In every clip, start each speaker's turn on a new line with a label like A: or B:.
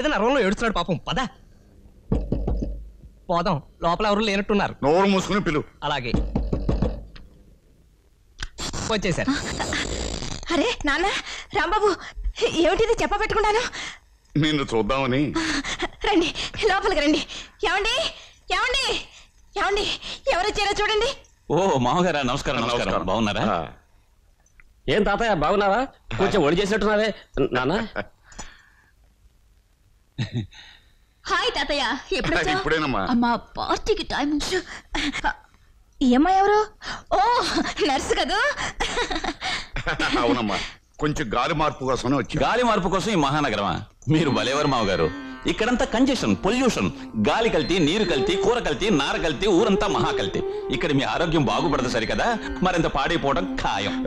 A: అదే నా రూమ్లో ఏడుస్తున్నాడు పాపం పద పోదాం లోపల ఎవరు లేనట్టున్నారు
B: నోరు మూసుకుని పిలు
A: అలాగే వచ్చేసారు
C: అరే నాన్న రాంబాబు ఏమిటిది చెప్పబెట్టుకున్నాను
B: నిన్ను చూద్దామని
C: రండి లోపలికి రండి ఏమండి ఏమండి ఏమండి ఎవరు వచ్చారో చూడండి
D: ఓ మామగారా నమస్కారం నమస్కారం బాగున్నారా
B: ఆ,
E: ఏం తాతయ్య బాగున్నావా కొంచెం ఒడి చేసినట్టున్నావే నాన్న
C: హాయ్ తాతయ్య ఎప్పుడు వచ్చావ్?
B: ఇప్పుడేనమ్మా
C: అమ్మా పార్టీకి టైం ఈ అమ్మాయి ఎవరు ఓ నర్సు కదూ
B: అవునమ్మా కొంచెం గాలి మార్పు కోసమే వచ్చి
D: గాలి మార్పు కోసం ఈ మహానగరమా మీరు భలేవారు మామగారు ఇక్కడంతా కంజెషన్ పొల్యూషన్ గాలి కల్తీ నీరు కల్తీ కూర కల్తీ నార కల్తీ ఊరంతా మహా కల్తీ ఇక్కడ మీ ఆరోగ్యం బాగుపడదు సరికదా మరింత పాడైపోవడం ఖాయం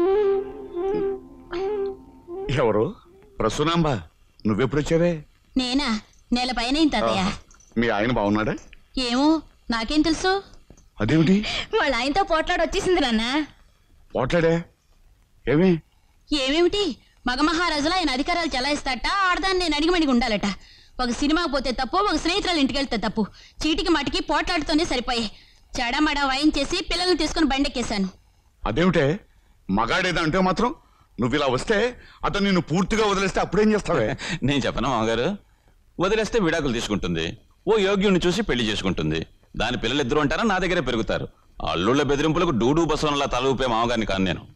B: ఎవరు ప్రసూనాంబ నువ్వెప్పుడు వచ్చావే
C: నేనా నెల పైన తాతయ్య
B: మీ ఆయన బాగున్నాడా
C: ఏమో నాకేం తెలుసు
B: అదేమిటి
C: వాళ్ళ ఆయనతో పోట్లాడి వచ్చేసింది నాన్న
B: పోట్లాడే ఏమి
C: ఏమేమిటి మగ మహారాజులో ఆయన అధికారాలు చెలాయిస్తాట ఆడదాన్ని నేను అడిగిమడిగి ఉండాలట ఒక సినిమా పోతే తప్పు ఒక స్నేహితురాలు ఇంటికి వెళ్తే తప్పు చీటికి మాటికి పోట్లాడుతూనే సరిపోయాయి చెడమడ వాయించేసి పిల్లల్ని తీసుకుని బండెక్కేశాను
B: అదేమిటే మగాడేదా అంటే మాత్రం నువ్వు ఇలా వస్తే అతను నిన్ను పూర్తిగా వదిలేస్తే అప్పుడేం చేస్తావే
D: నేను చెప్పను మామగారు వదిలేస్తే విడాకులు తీసుకుంటుంది ఓ యోగ్యుని చూసి పెళ్లి చేసుకుంటుంది దాని పిల్లలు ఇద్దరు అంటారా నా దగ్గరే పెరుగుతారు అల్లుళ్ళ బెదిరింపులకు డూడు బసవనలా తల ఊపే మామగారిని కాను నేను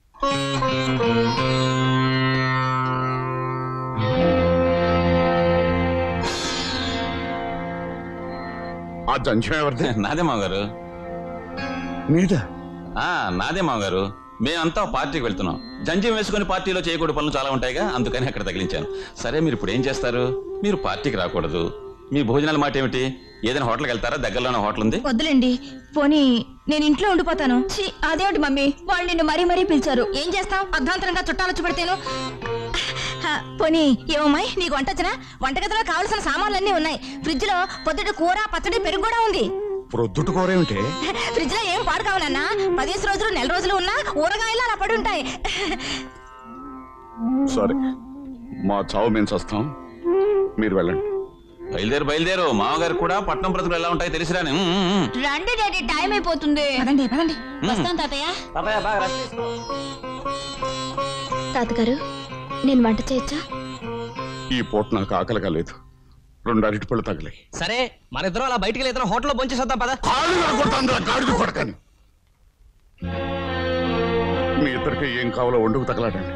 B: ఆ జంచం ఎవరిది
D: నాదే మామగారు
B: నీదా
D: ఆ నాదే మామగారు మేమంతా ఓ పార్టీకి వెళ్తున్నాం జంజం వేసుకుని పార్టీలో చేయకూడదు పనులు చాలా ఉంటాయిగా అందుకని అక్కడ తగిలించాను సరే మీరు ఇప్పుడు ఏం చేస్తారు మీరు పార్టీకి రాకూడదు మీ భోజనాల మాట ఏమిటి ఏదైనా హోటల్కి వెళ్తారా దగ్గరలోనే హోటల్ ఉంది
C: వద్దులేండి పోనీ నేను ఇంట్లో ఉండిపోతాను ఛీ, అదేమిటి మమ్మీ వాళ్ళు నిన్ను మరీ మరీ పిలిచారు ఏం చేస్తావు అర్ధాంతరంగా చుట్టాలు వచ్చి పెడితేను హ, పోనీ ఏమమ్మాయి నీకు వంట వచ్చినా వంటగదిలో కావలసిన సామాన్లన్నీ ఉన్నాయి ఫ్రిడ్జ్ లో పొద్దుట కూర పచ్చడి పెరుగు కూడా ఉంది
B: ప్రొద్దుట కూరేమిటే
C: ఫ్రిడ్జ్ లో ఏం పాడు కావాలన్నా పదిహేను రోజులు నెల రోజులు ఉన్నా ఊరగాయలు అలా పడి ఉంటాయి
B: సరే మా చావు మేము చస్తాం మీరు వెళ్ళండి
D: బయలుదేరు బయలుదేరు మామగారు కూడా పట్నం బ్రతుకులు ఎలా ఉంటాయో తెలిసిరాని ఉమ్, ఉమ్, ఉమ్.
C: రండి డాడీ టైం అయిపోతుంది పదండి పదండి వస్తాను తాతయ్య
E: తాతయ్య బాగా రెస్ట్ తీసుకో.
C: తాతగారు నేను వంట చేయొచ్చా
B: ఈ పూట నాకు ఆకలిగా లేదు రెండు అరటి పళ్ళు తగిలాయి
A: సరే మన ఇద్దరం అలా బయటికి లేదు హోటల్లో బొంచేసేద్దాం పద
B: కాళ్ళు కొడతాను గాడికి కొడకని మీ ఇద్దరికి ఏం కావాలో వండుకు తగలాడండి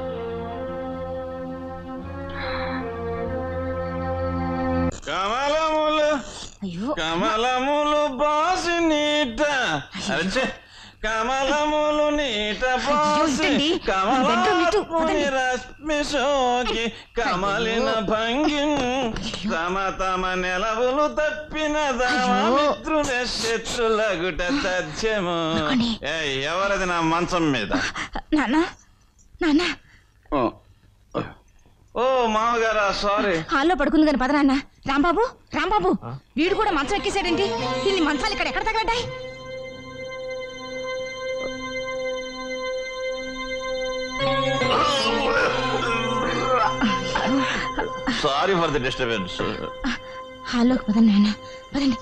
D: కమలములు
C: అయ్యో
D: కమలములు బాసి నీట అరచే కమలములు నీట బాసి
C: ఏంటండి? బెడ్రూమ్ ఇటు,
D: కమలముని
C: పదండి.
D: రశ్మి సోకి కమలిన భంగిన్ తమ తమ నెలవులు తప్పిన మిత్రుల శత్రులగుట తథ్యము
C: పడుకోండి.
D: ఏయ్, ఎవరది నా మంచం మీద
C: నాన్న నాన్న
B: ఆ,
D: ఓ మామగారా సారీ
C: హాల్లో పడుకుంది కానీ పద నాన్న రాంబాబు రాంబాబు వీడు కూడా మంచం ఎక్కేసాడేంటి ఇన్ని మంచాలు ఇక్కడ ఎక్కడ తగలడ్డాయి
D: సారీ ఫర్ ది డిస్టర్బెన్స్
C: హాల్లోకి పదండి నాన్న పదండి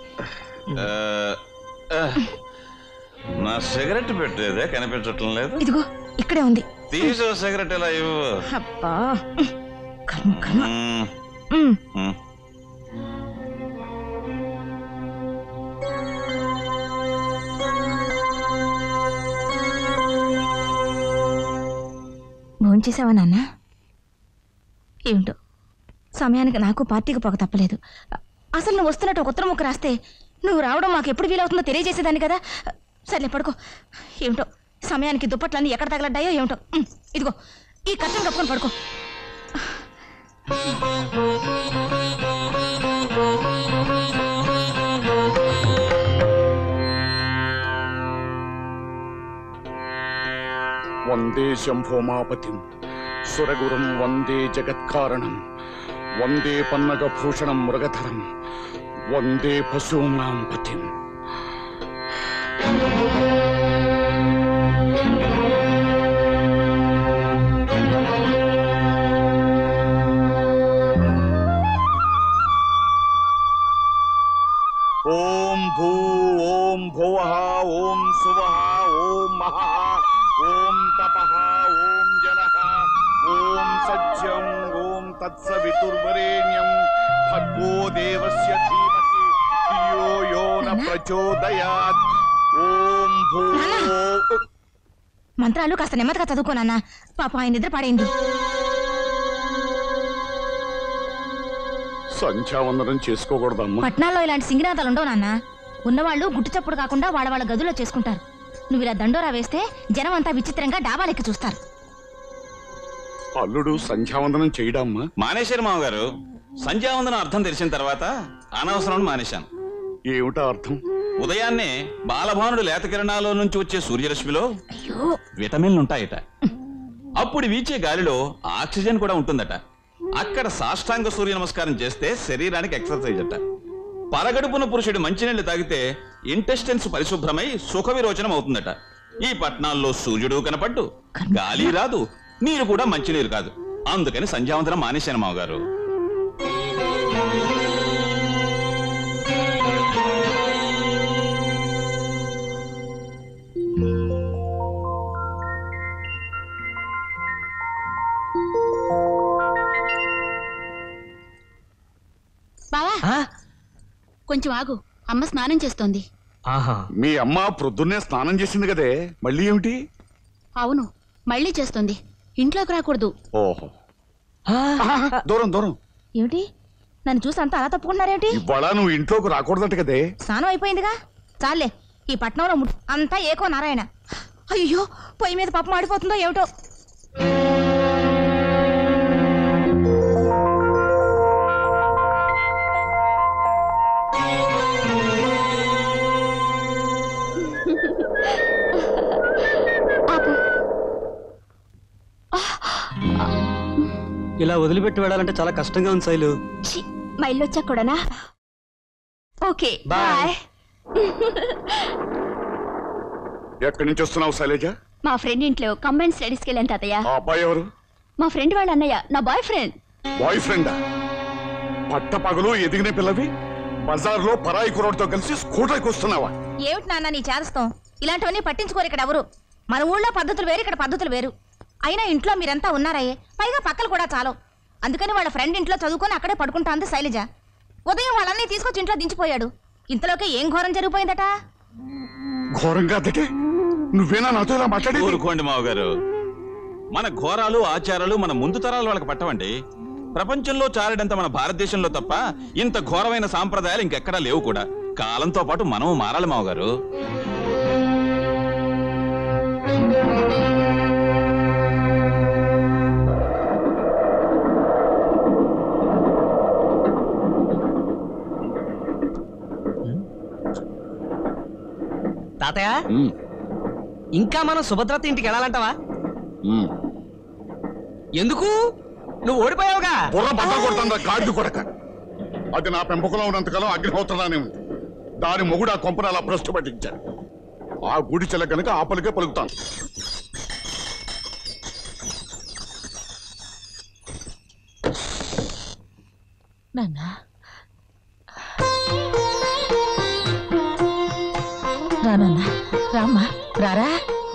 D: నా సిగరెట్ పెట్టేదే కనిపించటం లేదు
C: ఇదిగో ఇక్కడే ఉంది
D: తీసో సిగరెట్ ఎలా ఇవ్వు
C: అబ్బా కర్మ కర్మ
D: మ్మ్,
C: ఉమ్.
D: మ్మ్.
C: భోంచేసావా నాన్న ఏమిటో సమయానికి నాకు పార్టీకి పోక తప్పలేదు అ- అసలు నువ్వు వస్తున్నట్టు ఒక ఉత్తరం ముక్క రాస్తే నువ్వు రావడం మాకు ఎప్పుడు వీలవుతుందో తెలియజేసేదాన్ని కదా సర్లే పడుకో ఏమిటో సమయానికి దుప్పట్లన్నీ ఎక్కడ తగలడ్డాయో ఏమిటో ఉమ్, ఇదిగో ఈ కట్టను కప్పుకొని పడుకో
B: వందే శంభోమాపతిం సురగురం వందే జగత్కారణం వందే పన్నగభూషణం మృగధరం వందే పశూనాం పతిం తత్సవితుర్వరేణ్యం భర్గో దేవస్య ధీమహి ధియో యో న ప్రచోదయాత్ ఓం భూ
C: మంత్రాలు కాస్త నెమ్మదిగా చదువుకో నాన్న పాప ఆయన నిద్ర పాడైంది
B: సంధ్యావందనం చేసుకోకూడదమ్మా
C: పట్నాల్లో ఇలాంటి సింగినాథాలు ఉండవు నాన్న ఉన్నవాళ్ళు గుట్టు చప్పుడు కాకుండా వాళ్ళ వాళ్ళ గదుల్లో చేసుకుంటారు నువ్వు ఇలా దండోరా వేస్తే జనం అంతా విచిత్రంగా డాబాలెక్కి చూస్తారు
B: అల్లుడు సంధ్యావందనం చేయడమ్మా
D: మానేశారు మామగారు సంధ్యావందనం అర్థం తెలిసిన తర్వాత అనవసరం మానేశాను
B: ఏమిటా అర్థం
D: ఉదయాన్నే బాలభానుడు లేత కిరణాల్లో నుంచి వచ్చే సూర్యరశ్మిలో
C: అయ్యో
D: విటమిన్లు ఉంటాయట అప్పుడు వీచే గాలిలో ఆక్సిజన్ కూడా ఉంటుందట అక్కడ సాష్టాంగ సూర్య నమస్కారం చేస్తే శరీరానికి ఎక్సర్సైజ్ అట పరగడుపున పురుషుడు మంచినీళ్లు తాగితే ఇంటెస్టెన్స్ పరిశుభ్రమై సుఖ విరోచనం అవుతుందట ఈ పట్నాల్లో సూర్యుడు కనపడ్డు గాలి రాదు నీరు కూడా మంచినీరు కాదు అందుకని సంధ్యావందనం మానేశాను మావగారు
F: బావా
A: ఆ?
F: కొంచెం ఆగు అమ్మ స్నానం చేస్తోంది
A: ఆహా
B: మీ అమ్మ ప్రొద్దున్నే స్నానం చేసింది కదే మళ్ళీ ఏమిటి
F: అవును మళ్ళీ చేస్తోంది ఇంట్లోకి రాకూడదు
B: ఓహో
A: ఆ,
B: ఆహా, దూరం దూరం
C: ఏమిటి నన్ను చూసి అంతా అలా తప్పుకుంటున్నారేమిటి
B: ఇవాళ నువ్వు ఇంట్లోకి రాకూడదట కదే
C: స్నానం అయిపోయిందిగా చాలే ఈ పట్నంలో ము- అంతా ఏకో నారాయణ అయ్యో పొయ్యి మీద పప్పు మాడిపోతుందో ఏమిటో
F: ఆపు
G: ఇలా వదిలిపెట్టి వెళ్ళాలంటే చాలా కష్టంగా ఉంది శైలు
F: ఛీ, మా ఇల్లు వచ్చాక కూడానా ఓకే
G: బాయ్.
B: ఎక్కడి నుంచి వస్తున్నావు శైలజ
F: మా ఫ్రెండ్ ఇంట్లో కంబైన్ స్టడీస్కి వెళ్ళాను తాతయ్య
B: ఆ అబ్బాయి ఎవరు
F: మా ఫ్రెండ్ వాళ్ళ అన్నయ్య నా బాయ్ ఫ్రెండ్
B: బాయ్ ఫ్రెండా పట్ట పగలు ఎదిగిన పిల్లవి బజార్లో పరాయి కుర్రోడితో కలిసి స్కూటర్కి వస్తున్నావా
C: ఏమిటి నాన్న నీ చేదస్తాం ఇలాంటివన్నీ పట్టించుకోరు ఇక్కడ ఎవరు మన ఊళ్ళో పద్ధతులు వేరు ఇక్కడ పద్ధతులు వేరు అయినా ఇంట్లో మీరంతా ఉన్నారయ్యే పైగా పక్కలు కూడా చాలు అందుకని వాళ్ళ ఫ్రెండ్ ఇంట్లో చదువుకొని అక్కడే పడుకుంటాంది శైలజ ఉదయం వాళ్ళన్నీ తీసుకొచ్చి ఇంట్లో దించిపోయాడు ఇంతలోకే ఏం ఘోరం జరిగిపోయిందట
B: ఘోరంగా అద్దటే నువ్వేనా నాతో ఇలా మాట్లాడేది
D: ఊరుకోండి మావగారు మన ఘోరాలు ఆచారాలు మన ముందు తరాల వాళ్ళకి పట్టవండి ప్రపంచంలో చాలడంత మన భారతదేశంలో తప్ప ఇంత ఘోరమైన సాంప్రదాయాలు ఇంకెక్కడా లేవు కూడా కాలంతో పాటు మనం మారాలి మావగారు
A: తాతయ్య
B: ఉమ్,
A: ఇంకా మనం సుభద్రత ఇంటికి వెళ్ళాలంటావా
B: ఉమ్.
A: ఎందుకు నువ్వు ఓడిపోయావుగా
B: బుర్ర బట్ట కొడుతుందా గాడిద కొడక అది నా పెంపకంలో ఉన్నంతకాలం అగ్నిహోత్రలానే ఉంది దాని మొగుడు ఆ కొంపను అలా భ్రష్టు పట్టించాడు ఆ గుడి చెల్ల కనుక ఆపలికే పలుకుతాను
C: నాన్న రా నాన్న రామ్మా రారా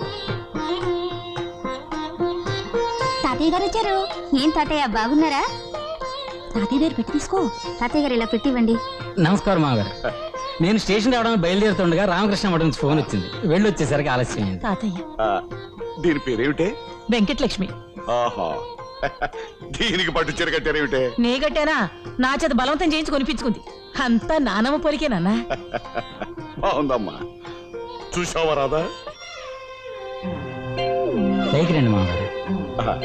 F: తాతయ్య గారు వచ్చారు ఏం తాతయ్య బాగున్నారా తాతయ్య దగ్గర పెట్టి తీసుకో తాతయ్య గారు ఇలా పెట్టివ్వండి
E: నమస్కారం మామగారు నేను స్టేషన్ రావడానికి బయలుదేరుతుండగా రామకృష్ణ మఠం నుంచి ఫోన్ వచ్చింది వెళ్ళి వచ్చేసరికి ఆలస్యం అయింది
C: తాతయ్య
B: ఆ, దీని పేరేమిటే
C: వెంకటలక్ష్మి
B: ఆహా దీనికి పట్టు చీర కట్టారేమిటే
C: నీ గట్టేనా నా చేత బలవంతం చేయించి కొనిపించుకుంది అంతా నానమ్మ పొలికే నాన్న
B: బాగుందమ్మా చూసావా రాదా
E: పైకి రండి మామగారు
B: ఆహా.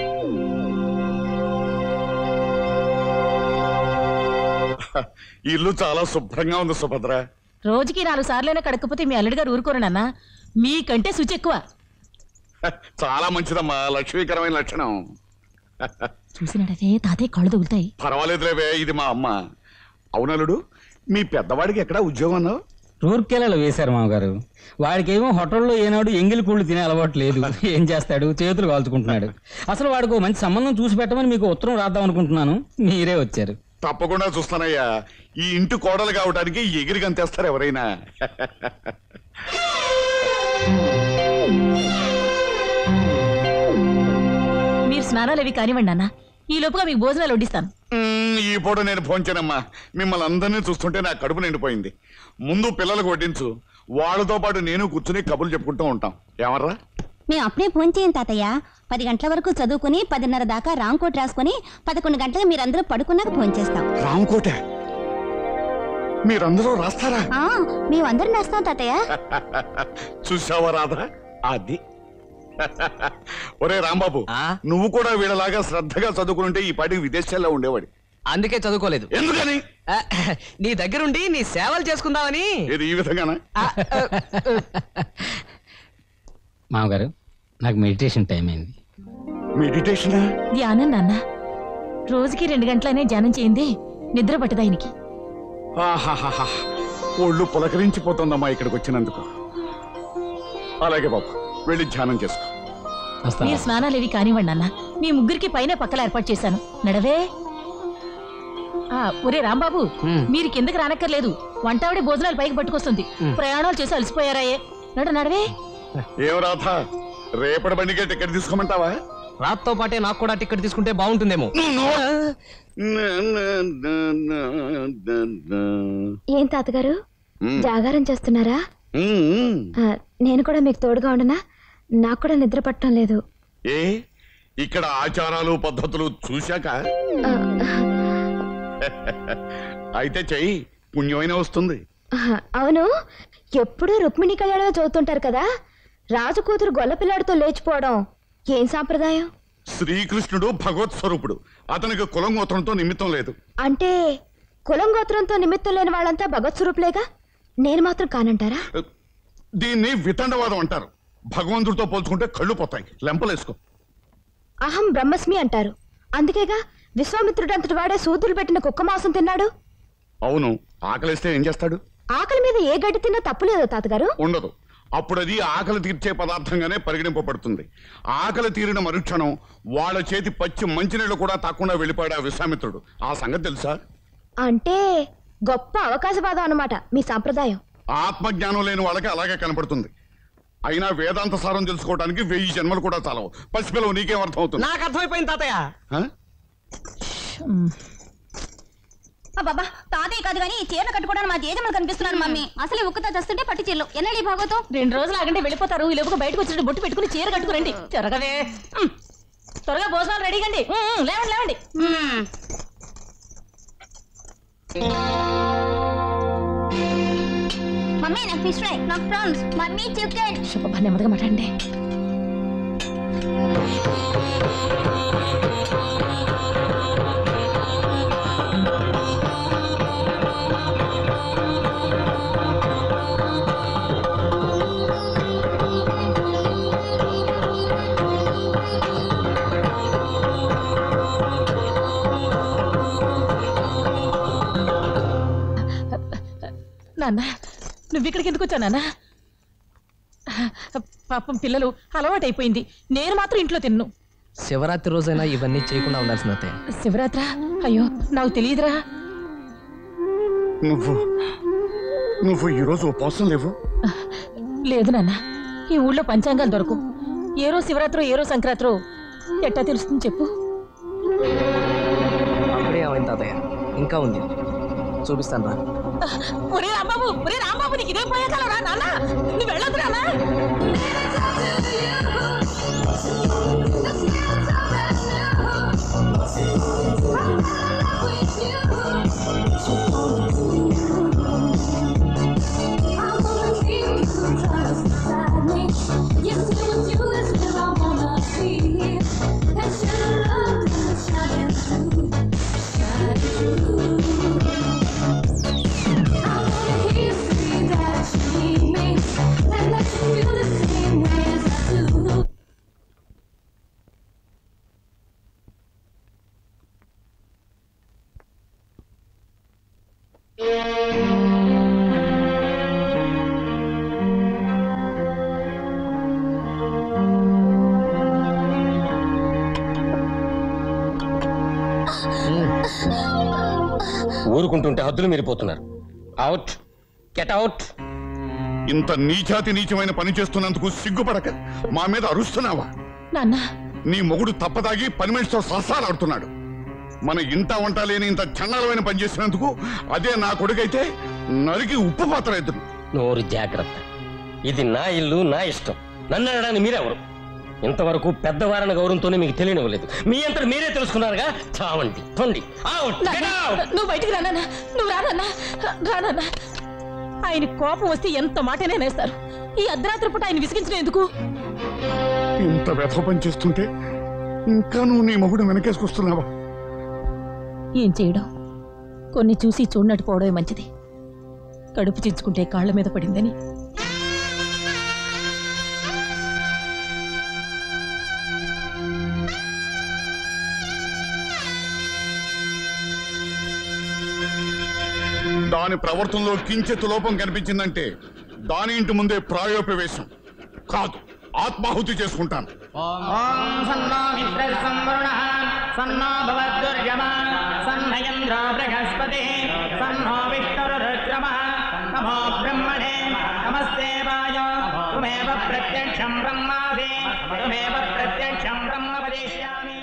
B: ఇల్లు చాలా శుభ్రంగా ఉంది సుభద్ర
C: రోజుకి నాలుగు సార్లైనా కడకపోతే మీ అల్లుడి గారు ఊరుకోరు నాన్న మీకంటే శుచి ఎక్కువ
B: చాలా మంచిదమ్మా లక్ష్మీకరమైన లక్షణం
C: చూసినట్టయితే తాతయ్య కళ్ళు తగులుతాయి
B: పర్వాలేదులేవే ఇది మా అమ్మ అవునలుడు మీ పెద్దవాడికి ఎక్కడ ఉద్యోగం అన్నావు
E: రూర్కెలలో వేశారు మామగారు వాడికేమో హోటల్లో ఏనాడు ఎంగిలి కూళ్ళు తినే అలవాటు లేదు ఏం చేస్తాడు చేతులు కాల్చుకుంటున్నాడు అసలు వాడికి ఓ మంచి సంబంధం చూసి పెట్టమని మీకు ఉత్తరం రాద్దాం అనుకుంటున్నాను మీరే వచ్చారు
B: తప్పకుండా చూస్తానయ్యా ఈ ఇంటి కోడలు కావడానికి ఎగిరి గంతేస్తారు ఎవరైనా
C: మీరు స్నానాలు అవి కానివ్వండి అన్న ఈ లోపుగా మీకు భోజనాలు వడ్డిస్తాను
B: మ్మ్, ఈ పూట నేను భోంచానమ్మా మిమ్మల్ని అందరినీ చూస్తుంటే నా కడుపు నిండిపోయింది ముందు పిల్లలకు వడ్డించు వాళ్ళతో పాటు నేను కూర్చుని కబుర్లు చెప్పుకుంటూ ఉంటాం ఏమర్రా
F: మేము అప్పుడే ఫోన్ చేయం తాతయ్య పది గంటల వరకు చదువుకుని పదిన్నర దాకా రాంగ్ కోట్ రాసుకుని పదకొండు గంటలకు మీరందరూ పడుకున్నాక ఫోన్ చేస్తాం
B: రామకోట మీరందరూ రాస్తారా
F: ఆ, మేమందరం రాస్తాం తాతయ్య
B: చూసావా రాధా అది ఒరే రాంబాబు
A: ఆ?
B: నువ్వు కూడా వీళ్ళలాగా శ్రద్ధగా చదువుకుంటే ఈ పాటికి విదేశాల్లో ఉండేవాడి
A: అందుకే చదువుకోలేదు
B: ఎందుకని
A: ఆ, నీ దగ్గరుండి నీ సేవలు చేసుకుందామని
B: ఇది ఈ విధంగానా
A: ఆ, ఆ,
E: మామగారు నాకు మెడిటేషన్ టైం అయింది
B: మెడిటేషనా
C: ధ్యానం నాన్న రోజుకి రెండు గంటలనే ధ్యానం చేయింది నిద్ర పట్టదు ఆయనకి
B: ఆహాహాహా. ఒళ్ళు పులకరించిపోతుందమ్మా ఇక్కడికి వచ్చినందుకు అలాగే బాబు వెళ్ళి ధ్యానం చేసుకో
E: వస్తా
C: మీరు స్నానాలు ఇవి కానివ్వండి అన్న మీ ముగ్గురికి పైన పక్కల ఏర్పాటు చేశాను నడవే ఆ, ఒరే రాంబాబు
A: హ్మ్.
C: మీరు కిందకి రానక్కర్లేదు వంటావిడే భోజనాలు పైకి పట్టుకొస్తుంది ప్రయాణాలు చేసి అలసిపోయారాయే నడు నడవే
B: ఏం రాధా రేపటి బండికే టికెట్ తీసుకోమంటావా
A: రాత్తో పాటే నాకు కూడా టికెట్ తీసుకుంటే బాగుంటుందేమో
C: ఏం తాతగారు జాగారం చేస్తున్నారా
B: మ్మ్.
C: ఆ, నేను కూడా మీకు తోడుగా ఉండనా నాకు కూడా నిద్ర పట్టడం లేదు
B: ఏ ఇక్కడ ఆచారాలు పద్ధతులు చూశాక
C: ఆ,
B: అయితే చెయ్యి పుణ్యమైన వస్తుంది
C: ఆ, అవును ఎప్పుడూ రుక్మిణి కళ్యాణం చదువుతుంటారు కదా రాజు కూతురు గొల్లపిల్లాడితో లేచిపోవడం ఏం సాంప్రదాయం
B: శ్రీకృష్ణుడు భగవత్ స్వరూపుడు అతనికి కులం గోత్రంతో నిమిత్తం లేదు
C: అంటే కులం గోత్రంతో నిమిత్తం లేని వాళ్ళంతా భగవత్ స్వరూపులేగా నేను మాత్రం కానంటారా
B: దీన్ని వితండవాదం అంటారు భగవంతుడితో పోల్చుకుంటే కళ్ళు పోతాయి లెంపలేసుకో
C: అహం బ్రహ్మస్మి అంటారు అందుకేగా విశ్వామిత్రుడు అంతటి వాడే సూదులు పెట్టిన కుక్క మాంసం తిన్నాడు
B: అవును ఆకలిస్తే ఏం చేస్తాడు
C: ఆకలి మీద ఏ గడ్డి తిన్నా తప్పులేదు తాతగారు
B: ఉండదు అప్పుడు అది ఆకలి తీర్చే పదార్థంగానే పరిగణింపబడుతుంది ఆకలి తీరిన మరుక్షణం వాళ్ళ చేతి పచ్చి మంచినీళ్ళు కూడా తాకుండా వెళ్ళిపోయాడు ఆ విశ్వామిత్రుడు ఆ సంగతి తెలుసా
C: అంటే గొప్ప అవకాశవాదం అన్నమాట మీ సాంప్రదాయం
B: ఆత్మజ్ఞానం లేని వాళ్ళకి అలాగే కనపడుతుంది అయినా వేదాంత సారం తెలుసుకోవడానికి వెయ్యి జన్మలు కూడా చాలవు పసిపిల్లవు నీకేం అర్థం అవుతుంది
A: నాకు అర్థమైపోయింది తాతయ్య
B: ఆ?
F: బాబా తాతయ్య కాదు కానీ చీరలు కట్టుకోవడానికి మా జేజమ్మలు కనిపిస్తున్నాను మమ్మీ అసలే ఉక్కుతా చేస్తుంటే పట్టు చీరలు ఎన్నడీ భాగవతం
C: రెండు రోజులు ఆగంటే వెళ్ళిపోతారు ఈ లోపుగా బయటకు వచ్చినట్టు బొట్టు పెట్టుకుని చీర కట్టుకురండి త్వరగవే ఉమ్. త్వరగా భోజనాలు రెడీగండి ఉమ్, ఉమ్, లేవండి లేవండి
F: మమ్మీ నాకు ఫిష్ ఫ్రై నాకు ప్రాన్స్ మమ్మీ చికెన్
C: శుభ నెమ్మదిగా మాట్లాడండి నాన్న నువ్వు ఇక్కడికి ఎందుకు వచ్చావు నాన్న పాపం పిల్లలు అలవాటైపోయింది నేను మాత్రం ఇంట్లో తిన్ను
A: శివరాత్రి రోజైనా ఇవన్నీ చేయకుండా ఉండాల్సిన అత్తయ్య
C: శివరాత్ర అయ్యో నాకు తెలియదురా
B: నువ్వు నువ్వు ఈరోజు ఉపవాసం లేవు
C: లేదు నాన్న ఈ ఊళ్ళో పంచాంగాలు దొరకు ఏ రోజు శివరాత్రో ఏ రోజు సంక్రాంతిరో ఎట్టా తెలుస్తుంది చెప్పు
A: అప్పుడే ఏమైంది తాతయ్య ఇంకా ఉంది చూపిస్తాను రా
C: ఒరే రాంబాబు ఒరే రాంబాబు నీకు ఇదేం పోయేకాలం రా నాన్న నువ్వు వెళ్ళొద్దు నాన్న
H: ఊరుకుంటుంటే హద్దులు మీరిపోతున్నారు అవుట్ గెట్ అవుట్
B: ఇంత నీచాతి నీచమైన పని చేస్తున్నందుకు సిగ్గుపడక మా మీద అరుస్తున్నావా
C: నాన్న
B: నీ మొగుడు తప్పదాగి పని మనిషితో సరసాలాడుతున్నాడు మన ఇంట వంట లేని ఇంత చండాలమైన పని చేసినందుకు అదే నా కొడుకైతే నరికి ఉప్పు పాత్ర ఎదురు
H: నోరు జాగ్రత్త ఇది నా ఇల్లు నా ఇష్టం నన్ను అనడానికి మీరెవరు ఇంతవరకు పెద్దవారని గౌరవంతోనే మీకు తెలియనివ్వలేదు మీ అంతా మీరే తెలుసుకున్నారుగా చావండి తొండి అవుట్
I: నాన్న, నువ్వు బయటికి రానన్నా నువ్వు రానన్నా రానన్నా ఆయన కోపం వస్తే ఎంత మాటనే నేస్తారు ఈ అర్ధరాత్రి పూట ఆయన విసిగించడం ఎందుకు
B: ఇంత వ్యథ పని చేస్తుంటే ఇంకా నువ్వు నీ మొగుడు వెనకేసుకొస్తున్నావా
I: ఏం చేయడం కొన్ని చూసి చూడనట్టు పోవడమే మంచిది కడుపు చించుకుంటే కాళ్ళ మీద పడిందని
B: దాని ప్రవర్తనలో కించెత్తు లోపం కనిపించిందంటే దాని ఇంటి ముందే ప్రాయోపవేశం కాదు ఆత్మాహుతి చేసుకుంటాను
J: ఓం సన్నో మిత్రసంవరుణః సన్నో భవద్దుర్యమా సన్నయేంద్రో బృహస్పతి సన్నో విష్ణురురుద్రమः నమో బ్రహ్మణే నమస్తే వాయ త్వమేవ ప్రత్యక్షం బ్రహ్మాసి త్వమేవ ప్రత్యక్షం బ్రహ్మ వదిష్యామి